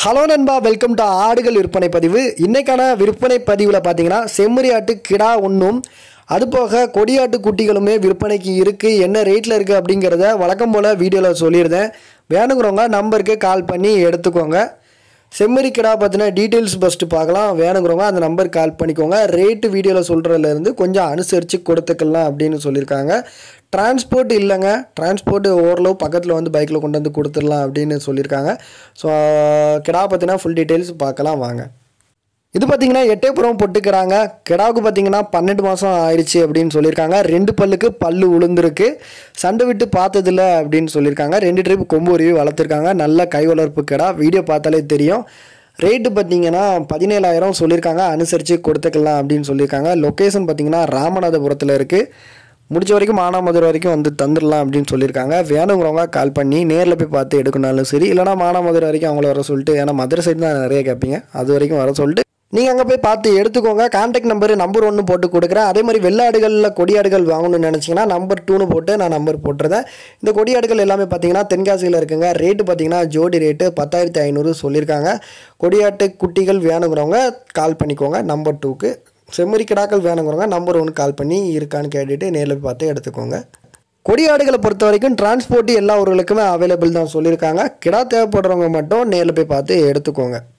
hello நண்பா welcome to ஆடுகள் விற்பனை பதிவு இன்னைக்கான விற்பனை பதிவில் பார்த்தீங்கன்னா செம்மறி ஆட்டு கிடா ஒன்றும் அது போக கொடியாட்டு குட்டிகளுமே விற்பனைக்கு இருக்குது என்ன ரேட்டில் இருக்குது அப்படிங்கிறத வழக்கம் போல் வீடியோவில் சொல்லியிருந்தேன் வேணுங்கிறவங்க நம்பருக்கு கால் பண்ணி எடுத்துக்கோங்க செம்மறி கிடா பற்றின டீட்டெயில்ஸ் ஃபஸ்ட்டு பார்க்கலாம் வேணுங்கிறவங்க அந்த நம்பருக்கு கால் பண்ணிக்கோங்க ரேட்டு வீடியோவில் சொல்கிறதுலேருந்து கொஞ்சம் அனுசரித்து கொடுத்துக்கலாம் அப்படின்னு சொல்லியிருக்காங்க டிரான்ஸ்போர்ட் இல்லைங்க டிரான்ஸ்போர்ட் ஓரளவு பக்கத்தில் வந்து பைக்கில் கொண்டு வந்து கொடுத்துடலாம் அப்படின்னு சொல்லியிருக்காங்க ஸோ கிடா பற்றினா ஃபுல் டீட்டெயில்ஸ் பார்க்கலாம் வாங்க இது பார்த்தீங்கன்னா எட்டயபுரம் பொட்டுக்கிறாங்க கிடாவுக்கு பார்த்தீங்கன்னா பன்னெண்டு மாதம் ஆயிடுச்சு அப்படின்னு சொல்லியிருக்காங்க ரெண்டு பல்லுக்கு பல்லு உளுந்துருக்கு சண்டை விட்டு பார்த்ததில்ல அப்படின்னு சொல்லியிருக்காங்க ரெண்டு ட்ரிப் கொம்பு உருவி வளர்த்துருக்காங்க நல்ல கை வளர்ப்பு கிடா வீடியோ பார்த்தாலே தெரியும் ரேட்டு பார்த்தீங்கன்னா பதினேழாயிரம் சொல்லியிருக்காங்க அனுசரித்து கொடுத்துக்கலாம் அப்படின்னு சொல்லியிருக்காங்க லொக்கேஷன் பார்த்தீங்கன்னா ராமநாதபுரத்தில் இருக்குது முடிச்ச வரைக்கும் மானாமதுரை வரைக்கும் வந்து தந்துடலாம் அப்படின்னு சொல்லியிருக்காங்க வேணுங்கிறவங்க கால் பண்ணி நேரில் போய் பார்த்து எடுக்கணும்னாலும் சரி இல்லைனா மானாமதுரை வரைக்கும் அவங்கள வர சொல்லிட்டு ஏன்னா மதுரை சைடு தான் நிறைய கேட்பீங்க அது வரைக்கும் வர சொல்லிட்டு நீங்கள் அங்கே போய் பார்த்து எடுத்துக்கோங்க கான்டாக்ட் நம்பர் நம்பர் ஒன்று போட்டு கொடுக்குறேன் அதே மாதிரி வெள்ளாடுகளில் கொடியாடுகள் வாங்கணும்னு நினச்சிங்கன்னா நம்பர் டூன்னு போட்டு நான் நம்பர் போட்டுருந்தேன் இந்த கொடியாடுகள் எல்லாமே பார்த்தீங்கன்னா தென்காசியில் இருக்குங்க ரேட்டு பார்த்தீங்கன்னா ஜோடி ரேட்டு பத்தாயிரத்தி ஐநூறு சொல்லியிருக்காங்க கொடியாட்டு குட்டிகள் வேணுங்கிறவங்க கால் பண்ணிக்கோங்க நம்பர் டூக்கு செம்மறி கிடாக்கள் வேணுங்கிறவங்க நம்பர் ஒன்று கால் பண்ணி இருக்கான்னு கேட்டுட்டு நேரில் போய் பார்த்து எடுத்துக்கோங்க கொடியாடுகளை பொறுத்த வரைக்கும் டிரான்ஸ்போர்ட் எல்லா ஊர்களுக்குமே அவைலபிள் தான் சொல்லியிருக்காங்க கிடா தேவைப்படுறவங்க மட்டும் நேரில் போய் பார்த்து எடுத்துக்கோங்க